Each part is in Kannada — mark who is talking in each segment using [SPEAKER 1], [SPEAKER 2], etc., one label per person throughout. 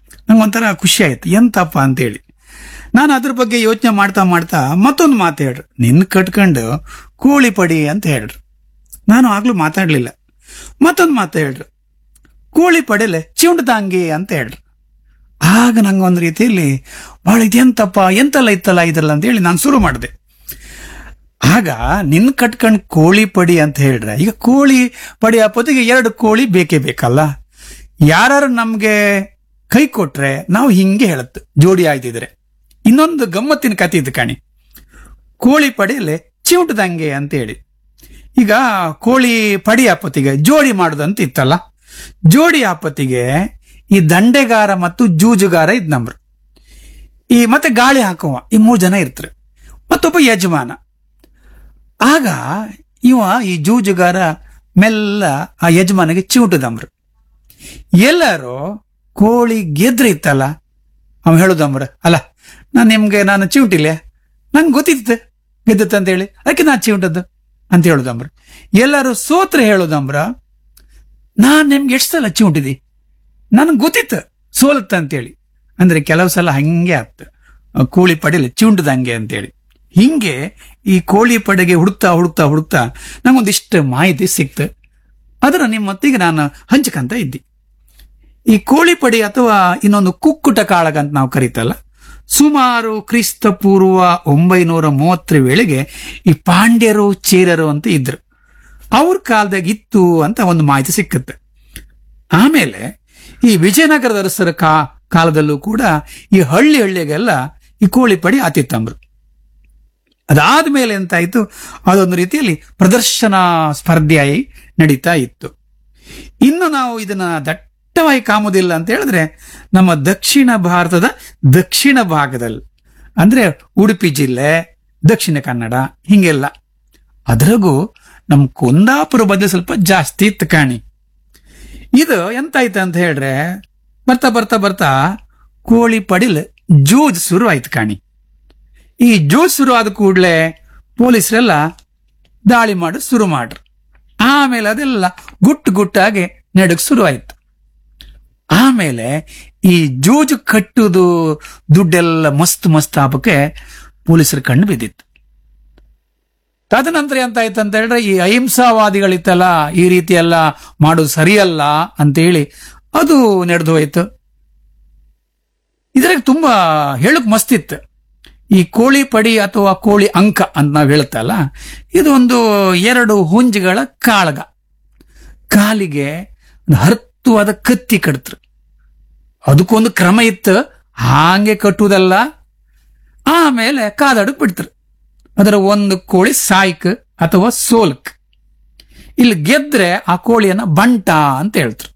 [SPEAKER 1] ನಂಗೊಂಥರ ಖುಷಿ ಆಯ್ತು ಎಂತಪ್ಪ ಅಂತೇಳಿ ನಾನು ಅದ್ರ ಬಗ್ಗೆ ಯೋಚನೆ ಮಾಡ್ತಾ ಮಾಡ್ತಾ ಮತ್ತೊಂದು ಮಾತು ಹೇಳ್ರು ನಿನ್ ಕಟ್ಕೊಂಡು ಕೋಳಿ ಪಡಿ ಅಂತ ಹೇಳ್ರು ನಾನು ಆಗ್ಲೂ ಮಾತಾಡ್ಲಿಲ್ಲ ಮತ್ತೊಂದು ಮಾತು ಹೇಳ್ರು ಕೋಳಿ ಪಡೆಲೆ ಚಿವುಂಡ್ದಂಗೆ ಅಂತ ಹೇಳ್ರು ಆಗ ನಂಗೊಂದು ರೀತಿಯಲ್ಲಿ ಬಹಳ ಇದೆಂತಪ್ಪ ಎಂತೆಲ್ಲ ಇತ್ತಲ್ಲ ಇದ್ರಲ್ಲ ಅಂತ ಹೇಳಿ ನಾನು ಶುರು ಮಾಡಿದೆ ಆಗ ನಿನ್ ಕಟ್ಕೊಂಡ್ ಕೋಳಿ ಪಡಿ ಅಂತ ಹೇಳ್ರೆ ಈಗ ಕೋಳಿ ಪಡಿ ಹಾಕೋದಿಗೆ ಎರಡು ಕೋಳಿ ಬೇಕೇ ಬೇಕಲ್ಲ ಯಾರು ನಮ್ಗೆ ಕೈ ಕೊಟ್ರೆ ನಾವು ಹಿಂಗೆ ಹೇಳತ್ತು ಜೋಡಿ ಆಯ್ತಿದ್ರೆ ಇನ್ನೊಂದು ಗಮ್ಮತ್ತಿನ ಕತೆ ಇದು ಕಾಣಿ ಕೋಳಿ ಪಡಿಯಲ್ಲೇ ಚಿವುಟದಂಗೆ ಅಂತ ಹೇಳಿ ಈಗ ಕೋಳಿ ಪಡಿ ಆಪತ್ತಿಗೆ ಜೋಡಿ ಮಾಡುದಂತ ಇತ್ತಲ್ಲ ಜೋಡಿ ಆಪತ್ತಿಗೆ ಈ ದಂಡೆಗಾರ ಮತ್ತು ಜೂಜುಗಾರ ಇದ್ ನಂಬ್ರು ಈ ಮತ್ತೆ ಗಾಳಿ ಹಾಕುವ ಈ ಮೂರು ಜನ ಇರ್ತಾರೆ ಮತ್ತೊಬ್ಬ ಯಜಮಾನ ಆಗ ಇವ ಈ ಜೂಜುಗಾರ ಮೆಲ್ಲ ಆ ಯಜಮಾನಿಗೆ ಚಿವುಟದಂಬ್ರು ಎಲ್ಲರೂ ಕೋಳಿ ಗೆದ್ರೆ ಇತ್ತಲ್ಲ ಅವ ಹೇಳುದಂಬ್ರ ಅಲ್ಲ ನಾನು ನಿಮ್ಗೆ ನಾನು ಚಿವುಟಿಲೆ ನಂಗೆ ಗೊತ್ತಿತ್ತು ಗೆದ್ದತ್ ಅಂತ ಹೇಳಿ ಅದಕ್ಕೆ ನಾನು ಚಿವುಟದ್ದು ಅಂತ ಹೇಳುದಂಬ್ರ ಎಲ್ಲರೂ ಸೋತ್ರ ಹೇಳುದಂಬ್ರ ನಾನ್ ನಿಮ್ಗೆ ಎಷ್ಟು ಸಲ ಚಿವುಟಿದಿ ನನಗೆ ಗೊತ್ತಿತ್ತು ಸೋಲತ್ತ ಅಂತೇಳಿ ಅಂದ್ರೆ ಕೆಲವು ಸಲ ಹಂಗೆ ಆತ್ ಕೋಳಿ ಪಡೆಯಲ್ಲಿ ಚಿವುಂಟದಂಗೆ ಅಂತೇಳಿ ಹಿಂಗೆ ಈ ಕೋಳಿ ಪಡೆಗೆ ಹುಡುಕ್ತಾ ಹುಡುಕ್ತಾ ಹುಡುಕ್ತಾ ನಂಗೊಂದಿಷ್ಟು ಮಾಹಿತಿ ಸಿಕ್ತು ಅದರ ನಿಮ್ಮ ಹೊತ್ತಿಗೆ ನಾನು ಹಂಚ್ಕಂತ ಇದ್ದಿ ಈ ಕೋಳಿ ಪಡಿ ಅಥವಾ ಇನ್ನೊಂದು ಕುಕ್ಕುಟ ಕಾಳಗ ಅಂತ ನಾವು ಕರೀತಲ್ಲ ಸುಮಾರು ಕ್ರಿಸ್ತ ಪೂರ್ವ ಒಂಬೈನೂರ ಮೂವತ್ತರ ವೇಳೆಗೆ ಈ ಪಾಂಡ್ಯರು ಚೇರರು ಅಂತ ಇದ್ರು ಅವ್ರ ಕಾಲದಾಗ ಇತ್ತು ಅಂತ ಒಂದು ಮಾಹಿತಿ ಸಿಕ್ಕುತ್ತೆ ಆಮೇಲೆ ಈ ವಿಜಯನಗರದ ಅರಸರ ಕಾ ಕಾಲದಲ್ಲೂ ಕೂಡ ಈ ಹಳ್ಳಿ ಹಳ್ಳಿಗೆಲ್ಲ ಈ ಕೋಳಿ ಪಡಿ ಆತಿತ್ತಂಬ್ರು ಅದಾದ್ಮೇಲೆ ಎಂತಾಯ್ತು ಅದೊಂದು ರೀತಿಯಲ್ಲಿ ಪ್ರದರ್ಶನ ಸ್ಪರ್ಧೆಯಾಗಿ ನಡೀತಾ ಇತ್ತು ಇನ್ನು ನಾವು ಇದನ್ನ ದಟ್ಟವಾಗಿ ಕಾಮುದಿಲ್ಲ ಅಂತ ಹೇಳಿದ್ರೆ ನಮ್ಮ ದಕ್ಷಿಣ ಭಾರತದ ದಕ್ಷಿಣ ಭಾಗದಲ್ಲಿ ಅಂದ್ರೆ ಉಡುಪಿ ಜಿಲ್ಲೆ ದಕ್ಷಿಣ ಕನ್ನಡ ಹಿಂಗೆಲ್ಲ ಅದ್ರಾಗೂ ನಮ್ ಕುಂದಾಪುರ ಬಗ್ಗೆ ಸ್ವಲ್ಪ ಜಾಸ್ತಿ ಇತ್ತು ಕಾಣಿ ಇದು ಎಂತಾಯ್ತು ಅಂತ ಹೇಳ್ರೆ ಬರ್ತಾ ಬರ್ತಾ ಬರ್ತಾ ಕೋಳಿ ಪಡಿಲ್ ಜೂಜ್ ಶುರು ಆಯ್ತು ಕಾಣಿ ಈ ಜೂಜ್ ಶುರು ಆದ ಕೂಡಲೇ ಪೊಲೀಸರೆಲ್ಲ ದಾಳಿ ಮಾಡಿ ಶುರು ಮಾಡ್ರು ಆಮೇಲೆ ಅದೆಲ್ಲ ಗುಟ್ಟು ಗುಟ್ಟಾಗಿ ನಡಕ್ ಶುರು ಆಯ್ತು ಆಮೇಲೆ ಈ ಜೂಜು ಕಟ್ಟುದು ದುಡ್ಡೆಲ್ಲ ಮಸ್ತ್ ಮಸ್ತ್ ಆಪಕ್ಕೆ ಪೊಲೀಸರ ಕಣ್ಣು ಬಿದ್ದಿತ್ತು ತದನಂತರ ಎಂತ ಆಯ್ತು ಅಂತ ಹೇಳಿದ್ರೆ ಈ ಅಹಿಂಸಾವಾದಿಗಳಿತ್ತಲ್ಲ ಈ ರೀತಿ ಎಲ್ಲ ಮಾಡೋದು ಸರಿಯಲ್ಲ ಅಂತ ಹೇಳಿ ಅದು ನಡೆದು ಹೋಯ್ತು ಇದ್ರಾಗ ತುಂಬಾ ಹೇಳಕ್ ಮಸ್ತಿತ್ತು ಈ ಕೋಳಿ ಪಡಿ ಅಥವಾ ಕೋಳಿ ಅಂಕ ಅಂತ ನಾವು ಹೇಳ್ತಲ್ಲ ಇದು ಒಂದು ಎರಡು ಹುಂಜಗಳ ಕಾಳಗ ಕಾಲಿಗೆ ಒಂದು ಹರ್ತವಾದ ಕತ್ತಿ ಕಟ್ತ್ರು ಅದಕ್ಕೊಂದು ಕ್ರಮ ಇತ್ತು ಹಾಗೆ ಕಟ್ಟುವುದಲ್ಲ ಆಮೇಲೆ ಕಾದಾಡಕ್ ಬಿಡ್ತರು ಅದರ ಒಂದು ಕೋಳಿ ಸಾಯ್ಕ್ ಅಥವಾ ಸೋಲ್ಕ್ ಇಲ್ಲಿ ಗೆದ್ರೆ ಆ ಕೋಳಿಯನ್ನ ಬಂಟ ಅಂತ ಹೇಳ್ತಾರೆ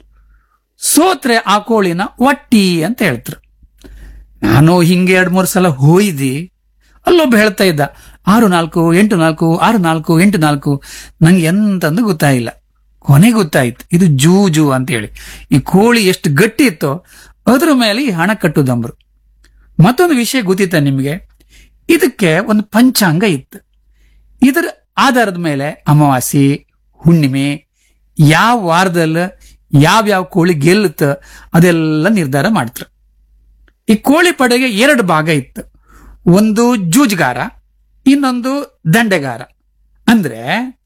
[SPEAKER 1] ಸೋತ್ರೆ ಆ ಕೋಳಿನ ಒಟ್ಟಿ ಅಂತ ಹೇಳ್ತಾರೆ ನಾನು ಹಿಂಗೆ ಎರಡ್ ಮೂರು ಸಲ ಹೋಯ್ದಿ ಅಲ್ಲೊಬ್ಬ ಹೇಳ್ತಾ ಇದ್ದ ಆರು ನಾಲ್ಕು ಎಂಟು ನಾಲ್ಕು ಆರು ನಾಲ್ಕು ಎಂಟು ನಾಲ್ಕು ನಂಗೆ ಎಂತಂದು ಗೊತ್ತಾಯಿಲ್ಲ ಕೊನೆ ಗೊತ್ತಾಯ್ತು ಇದು ಜೂಜು ಅಂತ ಹೇಳಿ ಈ ಕೋಳಿ ಎಷ್ಟು ಗಟ್ಟಿ ಇತ್ತೋ ಅದ್ರ ಮೇಲೆ ಈ ಹಣ ಕಟ್ಟುದಂಬ್ರು ಮತ್ತೊಂದು ವಿಷಯ ಗೊತ್ತಿತ್ತ ನಿಮಗೆ ಇದಕ್ಕೆ ಒಂದು ಪಂಚಾಂಗ ಇತ್ತು ಇದರ ಆಧಾರದ ಮೇಲೆ ಅಮಾವಾಸ್ಯೆ ಹುಣ್ಣಿಮೆ ಯಾವ ವಾರದಲ್ಲಿ ಯಾವ್ಯಾವ ಕೋಳಿ ಗೆಲ್ಲುತ್ತ ಅದೆಲ್ಲ ನಿರ್ಧಾರ ಮಾಡ್ತಾರೆ ಈ ಕೋಳಿ ಪಡೆಗೆ ಎರಡು ಭಾಗ ಇತ್ತು ಒಂದು ಜೂಜ್ಗಾರ ಇನ್ನೊಂದು ದಂಡೆಗಾರ ಅಂದ್ರೆ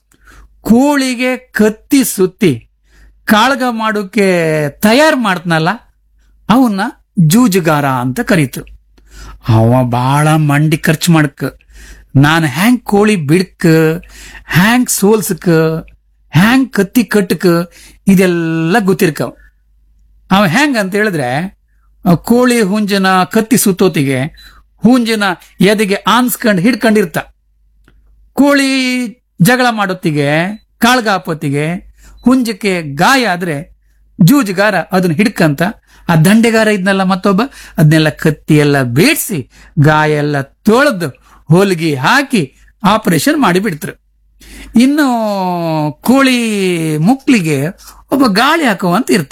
[SPEAKER 1] ಕೋಳಿಗೆ ಕತ್ತಿ ಸುತ್ತಿ ಕಾಳಗ ಮಾಡೋಕೆ ತಯಾರು ಮಾಡ್ತನಲ್ಲ ಅವನ್ನ ಜೂಜುಗಾರ ಅಂತ ಕರೀತು ಅವ ಬಾಳ ಮಂಡಿ ಖರ್ಚು ಮಾಡಕ್ ನಾನು ಹ್ಯಾಂಗ್ ಕೋಳಿ ಬಿಡ್ಕ್ ಹ್ಯಾಂಗ್ ಸೋಲ್ಸಕ್ ಹ್ಯಾಂಗ್ ಕತ್ತಿ ಕಟ್ಟಕ್ ಇದೆಲ್ಲ ಗೊತ್ತಿರ್ಕವ್ ಅವ ಹೆಂಗ್ ಅಂತ ಹೇಳಿದ್ರೆ ಆ ಕೋಳಿ ಹುಂಜನ ಕತ್ತಿ ಸುತ್ತೋತಿಗೆ ಹುಂಜನ ಎದೆಗೆ ಆನ್ಸ್ಕೊಂಡ್ ಹಿಡ್ಕೊಂಡಿರ್ತ ಕೋಳಿ ಜಗಳ ಮಾಡೋತ್ತಿಗೆ ಕಾಳ್ಗ ಹಾಪೋತ್ತಿಗೆ ಹುಂಜಕ್ಕೆ ಗಾಯ ಆದ್ರೆ ಜೂಜುಗಾರ ಅದನ್ನ ಹಿಡ್ಕಂತ ಆ ದಂಡೆಗಾರ ಇದ್ನಲ್ಲ ಮತ್ತೊಬ್ಬ ಅದನ್ನೆಲ್ಲ ಕತ್ತಿ ಎಲ್ಲ ಬೇಡ್ಸಿ ಗಾಯ ಎಲ್ಲ ತೊಳೆದು ಹೊಲಿಗೆ ಹಾಕಿ ಆಪರೇಷನ್ ಮಾಡಿ ಬಿಡ್ತಾರೆ ಇನ್ನು ಕೋಳಿ ಮುಕ್ಲಿಗೆ ಒಬ್ಬ ಗಾಳಿ ಹಾಕುವಂತ ಇರ್ತ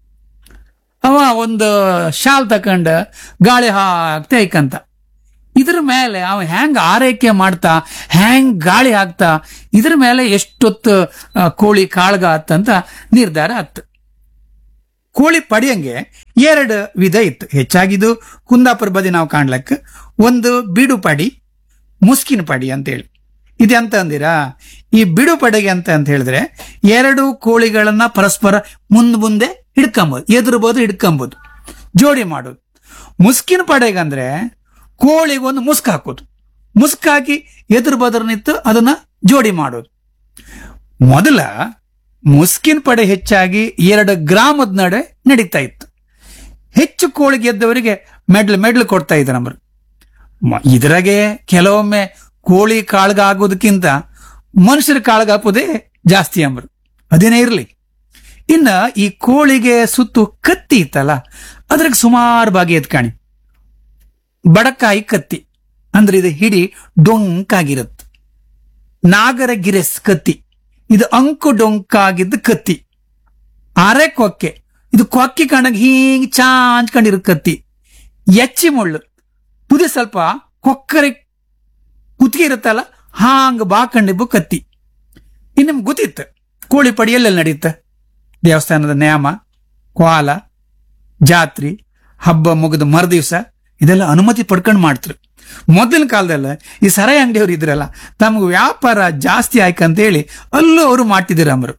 [SPEAKER 1] ಅವ ಒಂದು ಶಾಲ್ ತಕೊಂಡ ಗಾಳಿ ಹಾಕ್ತಾ ಐಕಂತ ಇದ್ರ ಮೇಲೆ ಅವ ಹೆಂಗ್ ಆರೈಕೆ ಮಾಡ್ತಾ ಹೆಂಗ್ ಗಾಳಿ ಹಾಕ್ತಾ ಇದ್ರ ಮೇಲೆ ಎಷ್ಟೊತ್ತು ಆ, ಕೋಳಿ ಕಾಳ್ಗ ಆತ್ತಂತ ನಿರ್ಧಾರ ಆತ್ತು ಕೋಳಿ ಪಡಿಯಂಗೆ ಎರಡು ವಿಧ ಇತ್ತು ಹೆಚ್ಚಾಗಿದ್ದು ಕುಂದಾಪುರ ಬದಿ ನಾವು ಕಾಣ್ಲಕ್ಕ ಒಂದು ಬೀಡು ಪಡಿ ಮುಸ್ಕಿನ ಪಡಿ ಅಂತೇಳಿ ಇದೆಂತ ಅಂದಿರಾ ಈ ಬಿಡು ಪಡೆಗೆ ಅಂತ ಅಂತ ಹೇಳಿದ್ರೆ ಎರಡು ಕೋಳಿಗಳನ್ನ ಪರಸ್ಪರ ಮುಂದ್ ಮುಂದೆ ಹಿಡ್ಕೊಂಬೋದು ಎದುರ್ಬೋದು ಹಿಡ್ಕೊಂಬೋದು ಜೋಡಿ ಮಾಡೋದು ಮುಸ್ಕಿನ ಪಡೆಗಂದ್ರೆ ಕೋಳಿಗೊಂದು ಮುಸ್ಕ್ ಹಾಕೋದು ಮುಸ್ಕ್ ಹಾಕಿ ಎದುರು ಬದುರು ನಿಂತು ಅದನ್ನ ಜೋಡಿ ಮಾಡೋದು ಮೊದಲ ಮುಸ್ಕಿನ ಪಡೆ ಹೆಚ್ಚಾಗಿ ಎರಡು ಗ್ರಾಮದ ನಡೆ ನಡೀತಾ ಇತ್ತು ಹೆಚ್ಚು ಕೋಳಿ ಗೆದ್ದವರಿಗೆ ಮೆಡ್ಲ್ ಮೆಡ್ಲ್ ಕೊಡ್ತಾ ಇದ್ರು ನಮ್ರು ಮ- ಇದ್ರಾಗೆ ಕೆಲವೊಮ್ಮೆ ಕೋಳಿ ಕಾಳ್ಗ ಆಗೋದಕ್ಕಿಂತ ಮನುಷ್ಯರ ಕಾಳ್ಗ ಹಾಕೋದೇ ಜಾಸ್ತಿ ಅಂಬ್ರು ಅದೇನೇ ಇರ್ಲಿ ಇನ್ನ ಈ ಕೋಳಿಗೆ ಸುತ್ತು ಕತ್ತಿ ಇತ್ತಲ್ಲ ಅದ್ರಾಗ ಸುಮಾರು ಭಾಗ ಎತ್ಕಾಣಿ ಬಡಕಾಯಿ ಕತ್ತಿ ಅಂದ್ರೆ ಇದು ಹಿಡಿ ಡೊಂಕಾಗಿರುತ್ತೆ ನಾಗರ ಗಿರೆಸ್ ಕತ್ತಿ ಇದು ಅಂಕು ಡೊಂಕಾಗಿದ್ದ ಕತ್ತಿ ಅರೆ ಕೊಕ್ಕೆ ಇದು ಕೊಕ್ಕಿ ಕಂಡಂಗ ಹೀಂಗ್ ಚಾಂಚ್ಕೊಂಡಿರೋ ಕತ್ತಿ ಎಚ್ಚಿ ಮುಳ್ಳು ತುದಿ ಸ್ವಲ್ಪ ಕೊಕ್ಕರೆ ಕುತ್ತಿಗೆ ಇರುತ್ತಲ್ಲ ಹಾಂಗ ಬಾಕಂಡಿಬ್ಬು ಕತ್ತಿ ಇನ್ನು ನಿಮ್ಗೆ ಗೊತ್ತಿತ್ತು ಕೋಳಿ ಪಡಿ ಎಲ್ಲೆಲ್ಲಿ ನಡೆಯುತ್ತೆ ದೇವಸ್ಥಾನದ ನ್ಯಾಮ ಕ್ವಾಲ ಜಾತ್ರಿ ಹಬ್ಬ ಮುಗಿದ ಮರುದಿವ್ಸ ಇದೆಲ್ಲ ಅನುಮತಿ ಪಡ್ಕೊಂಡು ಮಾಡ್ತಾರೆ ಮೊದಲಿನ ಕಾಲದಲ್ಲ ಈ ಸರಾಯಿ ಅಂಗಡಿಯವರು ಇದ್ರಲ್ಲ ತಮ್ಗೆ ವ್ಯಾಪಾರ ಜಾಸ್ತಿ ಆಯ್ಕಂತ ಹೇಳಿ ಅಲ್ಲೂ ಅವರು ಮಾಡ್ತಿದ್ದೀರ ಅಮರು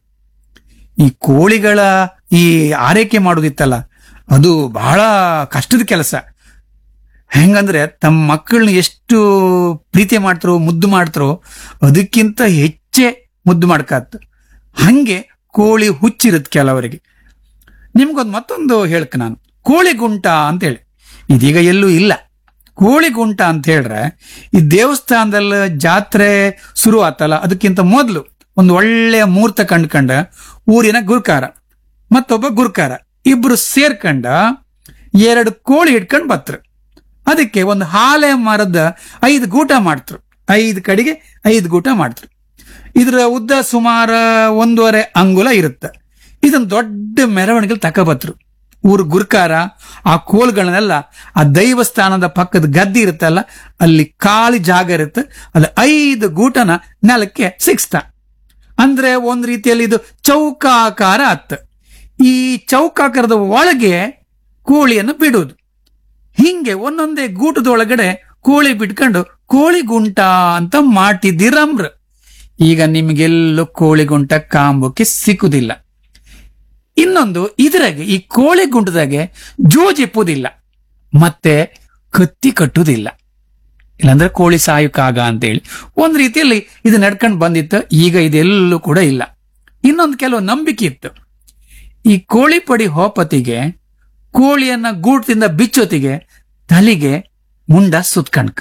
[SPEAKER 1] ಈ ಕೋಳಿಗಳ ಈ ಆರೈಕೆ ಮಾಡೋದಿತ್ತಲ್ಲ ಅದು ಬಹಳ ಕಷ್ಟದ ಕೆಲಸ ಹೆಂಗಂದ್ರೆ ತಮ್ಮ ಮಕ್ಕಳನ್ನ ಎಷ್ಟು ಪ್ರೀತಿ ಮಾಡ್ತಾರೋ ಮುದ್ದು ಮಾಡ್ತಾರೋ ಅದಕ್ಕಿಂತ ಹೆಚ್ಚೇ ಮುದ್ದು ಮಾಡ್ಕತ್ ಹಂಗೆ ಕೋಳಿ ಹುಚ್ಚಿರುತ್ತೆ ಕೆಲವರಿಗೆ ನಿಮ್ಗೊಂದು ಮತ್ತೊಂದು ಹೇಳ್ಕ ನಾನು ಕೋಳಿ ಗುಂಟ ಅಂತೇಳಿ ಇದೀಗ ಎಲ್ಲೂ ಇಲ್ಲ ಕೋಳಿ ಗುಂಟ ಅಂತ ಹೇಳ್ರೆ ಈ ದೇವಸ್ಥಾನದಲ್ಲಿ ಜಾತ್ರೆ ಶುರು ಆತಲ್ಲ ಅದಕ್ಕಿಂತ ಮೊದಲು ಒಂದು ಒಳ್ಳೆಯ ಮುಹೂರ್ತ ಕಂಡ್ಕಂಡ ಊರಿನ ಗುರುಕಾರ ಮತ್ತೊಬ್ಬ ಗುರುಕಾರ ಇಬ್ರು ಸೇರ್ಕಂಡ ಎರಡು ಕೋಳಿ ಹಿಡ್ಕೊಂಡ್ ಬತ್ರು ಅದಕ್ಕೆ ಒಂದು ಹಾಲೆ ಮರದ ಐದು ಗೂಟ ಮಾಡ್ತರು ಐದು ಕಡೆಗೆ ಐದು ಗೂಟ ಮಾಡ್ತರು ಇದರ ಉದ್ದ ಸುಮಾರು ಒಂದೂವರೆ ಅಂಗುಲ ಇರುತ್ತೆ ಇದನ್ನ ದೊಡ್ಡ ಮೆರವಣಿಗೆ ತಕಬತ್ರು ಊರು ಗುರ್ಕಾರ ಆ ಕೋಲ್ಗಳನ್ನೆಲ್ಲ ಆ ದೈವಸ್ಥಾನದ ಪಕ್ಕದ ಗದ್ದೆ ಇರುತ್ತಲ್ಲ ಅಲ್ಲಿ ಖಾಲಿ ಜಾಗ ಇರುತ್ತೆ ಅದು ಐದು ಗೂಟನ ನೆಲಕ್ಕೆ ಸಿಕ್ಸ್ತಾ ಅಂದ್ರೆ ಒಂದ್ ರೀತಿಯಲ್ಲಿ ಇದು ಚೌಕಾಕಾರ ಅತ್ತ ಈ ಚೌಕಾಕಾರದ ಒಳಗೆ ಕೋಳಿಯನ್ನು ಬಿಡುವುದು ಹಿಂಗೆ ಒಂದೊಂದೇ ಗೂಟದೊಳಗಡೆ ಕೋಳಿ ಬಿಟ್ಕೊಂಡು ಕೋಳಿ ಗುಂಟ ಅಂತ ಮಾಡ್ತಿದ್ದೀರಮ್ರ ಈಗ ನಿಮ್ಗೆಲ್ಲೂ ಕೋಳಿ ಗುಂಟ ಕಾಂಬಕ್ಕೆ ಸಿಕ್ಕುದಿಲ್ಲ ಇನ್ನೊಂದು ಇದ್ರಾಗೆ ಈ ಕೋಳಿ ಗುಂಟದಾಗೆ ಜೋಜಿಪ್ಪುದಿಲ್ಲ ಮತ್ತೆ ಕತ್ತಿ ಕಟ್ಟುದಿಲ್ಲ ಇಲ್ಲಾಂದ್ರೆ ಕೋಳಿ ಸಾಯುಕಾಗ ಅಂತೇಳಿ ಒಂದ್ ರೀತಿಯಲ್ಲಿ ಇದು ನಡ್ಕೊಂಡು ಬಂದಿತ್ತು ಈಗ ಇದೆಲ್ಲೂ ಕೂಡ ಇಲ್ಲ ಇನ್ನೊಂದು ಕೆಲವು ನಂಬಿಕೆ ಇತ್ತು ಈ ಕೋಳಿ ಪಡಿ ಹೋಪತಿಗೆ ಕೋಳಿಯನ್ನ ಗೂಟದಿಂದ ಬಿಚ್ಚೊತ್ತಿಗೆ ತಲೆಗೆ ಮುಂಡ ಸುತ್ಕಣ್ಕ್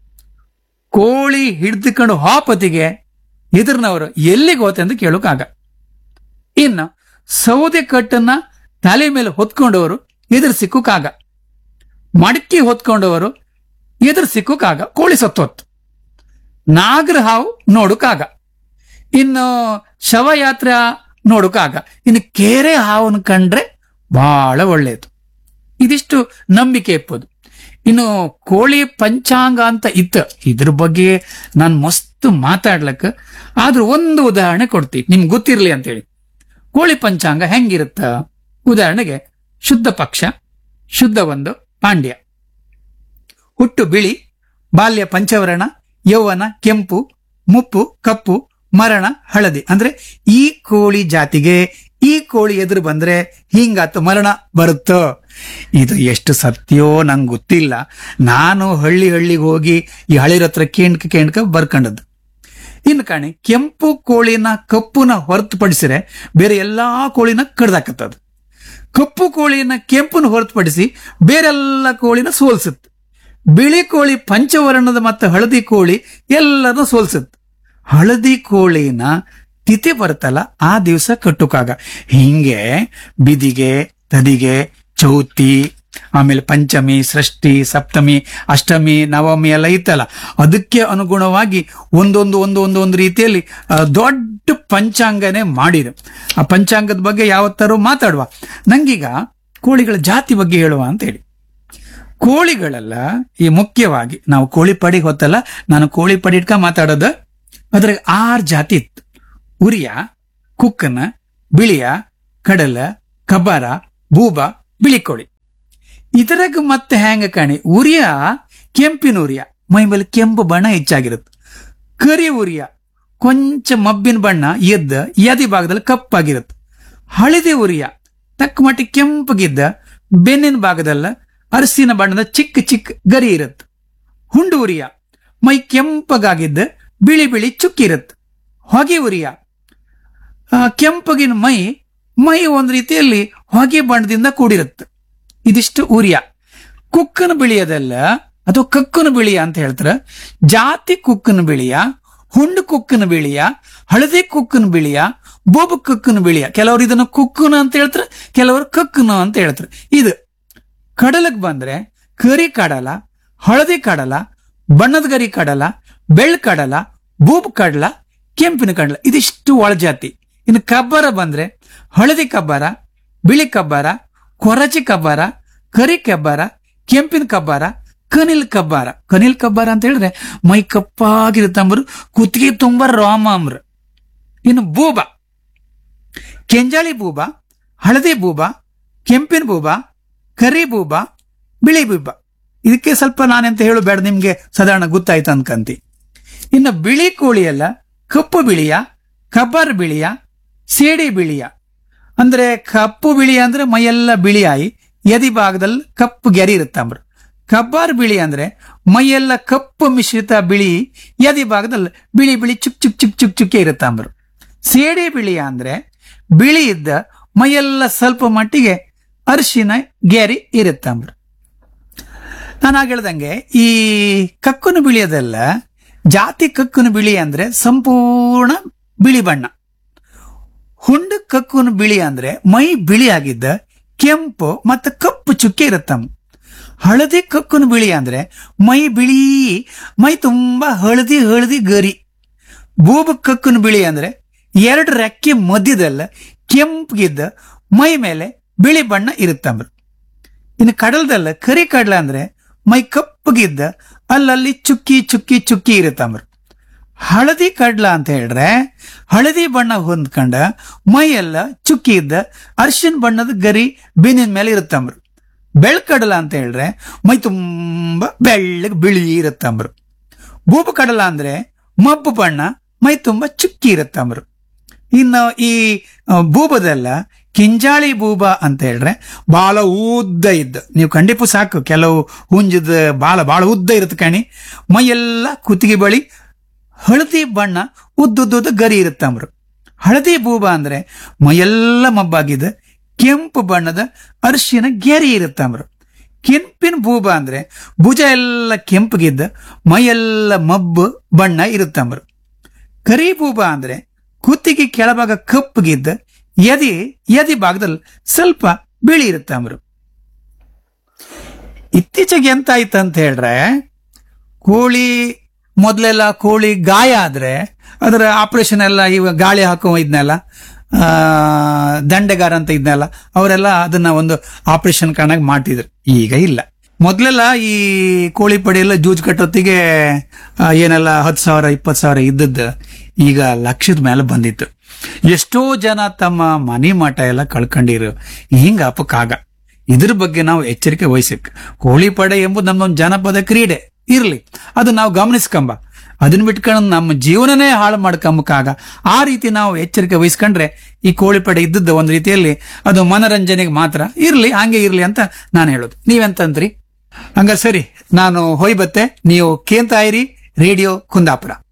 [SPEAKER 1] ಕೋಳಿ ಹಿಡ್ದುಕೊಂಡು ಹಾಪತಿಗೆ ಎದುರಿನವರು ಎಲ್ಲಿಗೆ ಹೋತೆ ಅಂತ ಕೇಳೋಕಾಗ ಇನ್ನು ಸೌದೆ ಕಟ್ಟನ್ನ ತಲೆ ಮೇಲೆ ಹೊತ್ಕೊಂಡವರು ಎದುರು ಸಿಕ್ಕುಕಾಗ ಮಡಕಿ ಹೊತ್ಕೊಂಡವರು ಎದುರು ಸಿಕ್ಕುಕಾಗ ಕೋಳಿ ಸತ್ತೋತ್ತು ನಾಗರ ಹಾವು ನೋಡುಕಾಗ ಇನ್ನು ಶವಯಾತ್ರೆ ನೋಡುಕಾಗ ಇನ್ನು ಕೆರೆ ಹಾವನ್ನು ಕಂಡ್ರೆ ಬಹಳ ಒಳ್ಳೆಯದು ಇದಿಷ್ಟು ನಂಬಿಕೆ ಇಪ್ಪದು ಇನ್ನು ಕೋಳಿ ಪಂಚಾಂಗ ಅಂತ ಇತ್ತು ಇದ್ರ ಬಗ್ಗೆ ನಾನು ಮಸ್ತ್ ಮಾತಾಡ್ಲಕ್ಕ ಆದ್ರೂ ಒಂದು ಉದಾಹರಣೆ ಕೊಡ್ತೀನಿ ನಿಮ್ಗೆ ಗೊತ್ತಿರ್ಲಿ ಅಂತೇಳಿ ಕೋಳಿ ಪಂಚಾಂಗ ಹೆಂಗಿರುತ್ತ ಉದಾಹರಣೆಗೆ ಶುದ್ಧ ಪಕ್ಷ ಶುದ್ಧ ಒಂದು ಪಾಂಡ್ಯ ಹುಟ್ಟು ಬಿಳಿ ಬಾಲ್ಯ ಪಂಚವರ್ಣ ಯೌವನ ಕೆಂಪು ಮುಪ್ಪು ಕಪ್ಪು ಮರಣ ಹಳದಿ ಅಂದ್ರೆ ಈ ಕೋಳಿ ಜಾತಿಗೆ ಈ ಕೋಳಿ ಎದುರು ಬಂದ್ರೆ ಹಿಂಗಾತು ಮರಣ ಬರುತ್ತೋ ಇದು ಎಷ್ಟು ಸತ್ಯವೋ ನಂಗೆ ಗೊತ್ತಿಲ್ಲ ನಾನು ಹಳ್ಳಿ ಹಳ್ಳಿಗೆ ಹೋಗಿ ಈ ಹಳಿರ ಹತ್ರ ಕೇಣ್ಕ ಕೇಣ್ಕ ಬರ್ಕೊಂಡದ್ದು ಇನ್ನು ಕಾಣಿ ಕೆಂಪು ಕೋಳಿನ ಕಪ್ಪುನ ಹೊರತುಪಡಿಸಿರೆ ಬೇರೆ ಎಲ್ಲಾ ಕೋಳಿನ ಕಡ್ದಾಕತ್ತದು ಕಪ್ಪು ಕೋಳಿನ ಕೆಂಪುನ ಹೊರತುಪಡಿಸಿ ಬೇರೆಲ್ಲ ಕೋಳಿನ ಸೋಲ್ಸುತ್ತೆ ಬಿಳಿ ಕೋಳಿ ಪಂಚವರ್ಣದ ಮತ್ತು ಹಳದಿ ಕೋಳಿ ಎಲ್ಲರನ್ನು ಸೋಲ್ಸುತ್ತೆ ಹಳದಿ ಕೋಳಿನ ತಿಥಿ ಬರುತ್ತಲ್ಲ ಆ ದಿವಸ ಕಟ್ಟುಕಾಗ ಹಿಂಗೆ ಬಿದಿಗೆ ತದಿಗೆ ಚೌತಿ ಆಮೇಲೆ ಪಂಚಮಿ ಷಷ್ಠಿ ಸಪ್ತಮಿ ಅಷ್ಟಮಿ ನವಮಿ ಎಲ್ಲ ಇತ್ತಲ್ಲ ಅದಕ್ಕೆ ಅನುಗುಣವಾಗಿ ಒಂದೊಂದು ಒಂದು ಒಂದು ಒಂದು ರೀತಿಯಲ್ಲಿ ಆ, ದೊಡ್ಡ ಪಂಚಾಂಗನೇ ಮಾಡಿದೆ ಆ ಪಂಚಾಂಗದ ಬಗ್ಗೆ ಯಾವತ್ತಾರು ಮಾತಾಡುವ ನಂಗೀಗ ಕೋಳಿಗಳ ಜಾತಿ ಬಗ್ಗೆ ಹೇಳುವ ಅಂತ ಹೇಳಿ ಕೋಳಿಗಳೆಲ್ಲ ಈ ಮುಖ್ಯವಾಗಿ ನಾವು ಕೋಳಿ ಪಡಿ ಹೊತ್ತಲ್ಲ ನಾನು ಕೋಳಿ ಪಡಿ ಇಟ್ಕ ಮಾತಾಡೋದು ಅದ್ರಾಗ ಆರ್ ಜಾತಿ ಇತ್ತು ಉರಿಯ ಕುಕ್ಕನ ಬಿಳಿಯ ಕಡಲ ಕಬ್ಬಾರ ಬೂಬ ಬಿಳಿ ಕೋಳಿ ಇದರಾಗ ಮತ್ತೆ ಹೆಂಗ ಕಾಣಿ ಉರಿಯ ಕೆಂಪಿನ ಉರಿಯ ಮೈ ಮೇಲೆ ಕೆಂಪು ಬಣ್ಣ ಹೆಚ್ಚಾಗಿರುತ್ತೆ ಕರಿ ಉರಿಯ ಕೊಂಚ ಮಬ್ಬಿನ ಬಣ್ಣ ಎದ್ದ ಎದಿ ಭಾಗದಲ್ಲಿ ಕಪ್ಪಾಗಿರುತ್ತೆ ಹಳದಿ ಉರಿಯ ತಕ್ಕ ಮಟ್ಟಿಗೆ ಕೆಂಪಗಿದ್ದ ಬೆನ್ನಿನ ಭಾಗದಲ್ಲ ಅರಸಿನ ಬಣ್ಣದ ಚಿಕ್ಕ ಚಿಕ್ಕ ಗರಿ ಇರುತ್ತೆ ಹುಂಡು ಉರಿಯ ಮೈ ಕೆಂಪಗಾಗಿದ್ದ ಬಿಳಿ ಬಿಳಿ ಚುಕ್ಕಿರುತ್ತೆ ಹೊಗೆ ಉರಿಯ ಆ, ಕೆಂಪಗಿನ ಮೈ ಮೈ ಒಂದು ರೀತಿಯಲ್ಲಿ ಹೊಗೆ ಬಣ್ಣದಿಂದ ಕೂಡಿರುತ್ತೆ ಇದಿಷ್ಟು ಉರಿಯ ಕುಕ್ಕನ ಬಿಳಿಯದಲ್ಲ ಅಥವಾ ಕಕ್ಕನ ಬಿಳಿಯ ಅಂತ ಹೇಳ್ತಾರ ಜಾತಿ ಕುಕ್ಕನ ಬಿಳಿಯ ಹುಂಡು ಕುಕ್ಕನ ಬಿಳಿಯ ಹಳದಿ ಕುಕ್ಕನ ಬಿಳಿಯ ಬೋಬು ಕುಕ್ಕನ ಬಿಳಿಯ ಕೆಲವರು ಇದನ್ನು ಕುಕ್ಕನ ಅಂತ ಹೇಳ್ತಾರೆ ಕೆಲವರು ಕಕ್ಕನ ಅಂತ ಹೇಳ್ತಾರೆ ಇದು ಕಡಲಕ್ ಬಂದ್ರೆ ಕರಿ ಕಡಲ ಹಳದಿ ಕಡಲ ಬಣ್ಣದ ಗರಿ ಕಡಲ ಬೆಳ್ಳ ಕಡಲ ಬೂಬ್ ಕಡಲ ಕೆಂಪಿನ ಕಡಲ ಇದಿಷ್ಟು ಒಳಜಾತಿ ಇನ್ನು ಕಬ್ಬರ ಬಂದ್ರೆ ಹಳದಿ ಕಬ್ಬರ ಬಿಳಿ ಕಬ್ಬರ ಕೊರಚಿ ಕಬ್ಬರ ಕರಿ ಕಬ್ಬರ ಕೆಂಪಿನ ಕಬ್ಬರ ಕನಿಲ್ ಕಬ್ಬಾರ ಕನಿಲ್ ಕಬ್ಬಾರ ಅಂತ ಹೇಳಿದ್ರೆ ಮೈ ಕಪ್ಪಾಗಿರುತ್ತಂಬ್ರು ಕುತ್ತಿಗೆ ತುಂಬ ರೋಮ ಅಂಬ್ರ ಇನ್ನು ಬೂಬ ಕೆಂಜಾಳಿ ಬೂಬ ಹಳದಿ ಬೂಬ ಕೆಂಪಿನ ಬೂಬ ಕರಿ ಬೂಬ ಬಿಳಿ ಬೂಬ ಇದಕ್ಕೆ ಸ್ವಲ್ಪ ನಾನೆಂತ ಹೇಳು ಬೇಡ ನಿಮ್ಗೆ ಸಾಧಾರಣ ಗೊತ್ತಾಯ್ತು ಅನ್ಕಂತಿ ಇನ್ನು ಬಿಳಿ ಕೋಳಿ ಎಲ್ಲ ಕಪ್ಪು ಬಿಳಿಯ ಕಬ್ಬರ್ ಬಿಳಿಯ ಸೇಡಿ ಬಿಳಿಯ ಅಂದ್ರೆ ಕಪ್ಪು ಬಿಳಿ ಅಂದ್ರೆ ಮೈಯೆಲ್ಲ ಬಿಳಿಯಾಯಿ ಎದಿ ಭಾಗದಲ್ಲಿ ಕಪ್ಪು ಗೆರಿ ಇರುತ್ತಂಬ್ರು ಕಬ್ಬಾರ್ ಬಿಳಿ ಅಂದ್ರೆ ಮೈಯೆಲ್ಲ ಕಪ್ಪು ಮಿಶ್ರಿತ ಬಿಳಿ ಎದಿ ಭಾಗದಲ್ಲಿ ಬಿಳಿ ಬಿಳಿ ಚುಕ್ ಚುಕ್ ಚುಕ್ ಚುಕ್ ಚುಕ್ಕೆ ಇರುತ್ತಂಬ್ರು ಸೇಡಿ ಬಿಳಿಯ ಅಂದ್ರೆ ಬಿಳಿ ಇದ್ದ ಮೈಯೆಲ್ಲ ಸ್ವಲ್ಪ ಮಟ್ಟಿಗೆ ಅರಿಶಿನ ಗೆರಿ ಇರುತ್ತಂಬ್ರು ನಾನು ಆಗ ಹೇಳ್ದಂಗೆ ಈ ಕಕ್ಕುನ ಬಿಳಿಯದೆಲ್ಲ ಜಾತಿ ಕಕ್ಕುನ ಬಿಳಿ ಅಂದ್ರೆ ಸಂಪೂರ್ಣ ಬಿಳಿ ಬಣ್ಣ ಹುಂಡು ಕಕ್ಕುನ ಬಿಳಿ ಅಂದ್ರೆ ಮೈ ಬಿಳಿ ಆಗಿದ್ದ ಕೆಂಪು ಮತ್ತು ಕಪ್ಪು ಚುಕ್ಕೆ ಇರುತ್ತಮ್ಮ ಹಳದಿ ಕಕ್ಕುನ ಬಿಳಿ ಅಂದ್ರೆ ಮೈ ಬಿಳಿ ಮೈ ತುಂಬಾ ಹಳದಿ ಹಳದಿ ಗರಿ ಬೂಬ ಕಕ್ಕುನ ಬಿಳಿ ಅಂದ್ರೆ ಎರಡು ರೆಕ್ಕೆ ಮಧ್ಯದಲ್ಲ ಕೆಂಪಗಿದ್ದ ಮೈ ಮೇಲೆ ಬಿಳಿ ಬಣ್ಣ ಇರುತ್ತಂಬ್ರು ಇನ್ನು ಕಡಲದಲ್ಲ ಕರಿ ಕಡಲ ಅಂದ್ರೆ ಮೈ ಕಪ್ಪಗಿದ್ದ ಅಲ್ಲಲ್ಲಿ ಚುಕ್ಕಿ ಚುಕ್ಕಿ ಚುಕ್ಕಿ ಇರುತ್ತಂಬ್ರು ಹಳದಿ ಕಡ್ಲ ಅಂತ ಹೇಳಿದ್ರೆ ಹಳದಿ ಬಣ್ಣ ಹೊಂದ್ಕೊಂಡ ಮೈ ಎಲ್ಲ ಚುಕ್ಕಿ ಇದ್ದ ಅರ್ಶಿನ ಬಣ್ಣದ ಗರಿ ಬೀನಿನ ಮೇಲೆ ಇರುತ್ತಂಬ್ರು ಬೆಳ್ಕಡಲ ಅಂತ ಹೇಳಿದ್ರೆ ಮೈ ತುಂಬಾ ಬೆಳ್ಳಗೆ ಬಿಳಿ ಇರುತ್ತಂಬ್ರು ಬೂಬು ಕಡಲ ಅಂದ್ರೆ ಮಬ್ಬು ಬಣ್ಣ ಮೈ ತುಂಬಾ ಚುಕ್ಕಿ ಇರುತ್ತಂಬ್ರು ಇನ್ನು ಈ ಆ, ಬೂಬದಲ್ಲ ಕಿಂಜಾಳಿ ಬೂಬ ಅಂತ ಹೇಳಿದ್ರೆ ಬಾಳ ಉದ್ದ ಇದ್ದ ನೀವು ಖಂಡಿತ ಸಾಕು ಕೆಲವು ಹುಂಜದ ಬಾಳ ಬಾಳ ಉದ್ದ ಇರುತ್ತೆ ಕಣಿ ಮೈಯೆಲ್ಲ ಕುತ್ತಿಗೆ ಬಳಿ ಹಳದಿ ಬಣ್ಣ ಉದ್ದುದ್ದುದ್ದ ಗರಿ ಇರುತ್ತಂಬ್ರು ಹಳದಿ ಬೂಬ ಅಂದ್ರೆ ಮೈಯೆಲ್ಲ ಮಬ್ಬಾಗಿದೆ ಕೆಂಪು ಬಣ್ಣದ ಅರಿಶಿನ ಗೆರಿ ಇರುತ್ತಂಬ್ರು ಕೆಂಪಿನ ಬೂಬ ಅಂದ್ರೆ ಭುಜ ಎಲ್ಲ ಕೆಂಪಗಿದ್ದ ಮೈಯೆಲ್ಲ ಮಬ್ಬು ಬಣ್ಣ ಇರುತ್ತಂಬ್ರು ಕರಿ ಬೂಬ ಅಂದ್ರೆ ಕುತ್ತಿಗೆ ಕೆಳಭಾಗ ಕಪ್ಪಗಿದ್ದ ಎದಿ ಎದಿ ಭಾಗದಲ್ಲಿ ಸ್ವಲ್ಪ ಬಿಳಿ ಇರುತ್ತಂಬ್ರು ಇತ್ತೀಚೆಗೆ ಎಂತ ಆಯ್ತು ಅಂತ ಹೇಳ್ರೆ ಕೋಳಿ ಮೊದಲೆಲ್ಲ ಕೋಳಿ ಗಾಯ ಆದ್ರೆ ಅದರ ಆಪರೇಷನ್ ಎಲ್ಲ ಇವಾಗ ಗಾಳಿ ಹಾಕೋ ಇದ್ನೆಲ್ಲ ಆ, ದಂಡೆಗಾರ ಅಂತ ಇದ್ನಲ್ಲ ಅವರೆಲ್ಲ ಅದನ್ನ ಒಂದು ಆಪರೇಷನ್ ಕಾರಣಾಗಿ ಮಾಡ್ತಿದ್ರು ಈಗ ಇಲ್ಲ ಮೊದಲೆಲ್ಲ ಈ ಕೋಳಿ ಪಡಿ ಎಲ್ಲ ಜೂಜ್ ಕಟ್ಟೊತ್ತಿಗೆ ಆ, ಏನೆಲ್ಲ ಹತ್ತು ಸಾವಿರ ಇಪ್ಪತ್ತು ಸಾವಿರ ಇದ್ದದ್ದು ಈಗ ಲಕ್ಷದ ಮೇಲೆ ಬಂದಿತ್ತು ಎಷ್ಟೋ ಜನ ತಮ್ಮ ಮನೆ ಮಠ ಎಲ್ಲ ಕಳ್ಕೊಂಡಿರು ಹಿಂಗ ಅಪಕ್ಕಾಗ ಇದ್ರ ಬಗ್ಗೆ ನಾವು ಎಚ್ಚರಿಕೆ ವಹಿಸಕ್ ಕೋಳಿ ಪಡೆ ಎಂಬುದು ನಮ್ಮೊಂದು ಜನಪದ ಕ್ರೀಡೆ ಇರ್ಲಿ ಅದು ನಾವು ಗಮನಿಸ್ಕೊಂಬ ಅದನ್ನ ಬಿಟ್ಕೊಂಡು ನಮ್ಮ ಜೀವನನೇ ಹಾಳು ಮಾಡ್ಕೊಂಬಕ್ಕಾಗ ಆ ರೀತಿ ನಾವು ಎಚ್ಚರಿಕೆ ವಹಿಸ್ಕೊಂಡ್ರೆ ಈ ಕೋಳಿ ಪಡೆ ಇದ್ದದ್ದು ಒಂದು ರೀತಿಯಲ್ಲಿ ಅದು ಮನರಂಜನೆಗೆ ಮಾತ್ರ ಇರ್ಲಿ ಹಂಗೆ ಇರ್ಲಿ ಅಂತ ನಾನು ಹೇಳೋದು ನೀವೆಂತಂದ್ರಿ ಹಂಗ ಸರಿ ನಾನು ಹೋಯ್ ಬತ್ತೆ ನೀವು ಕೇಂತ ಇರಿ ರೇಡಿಯೋ ಕುಂದಾಪುರ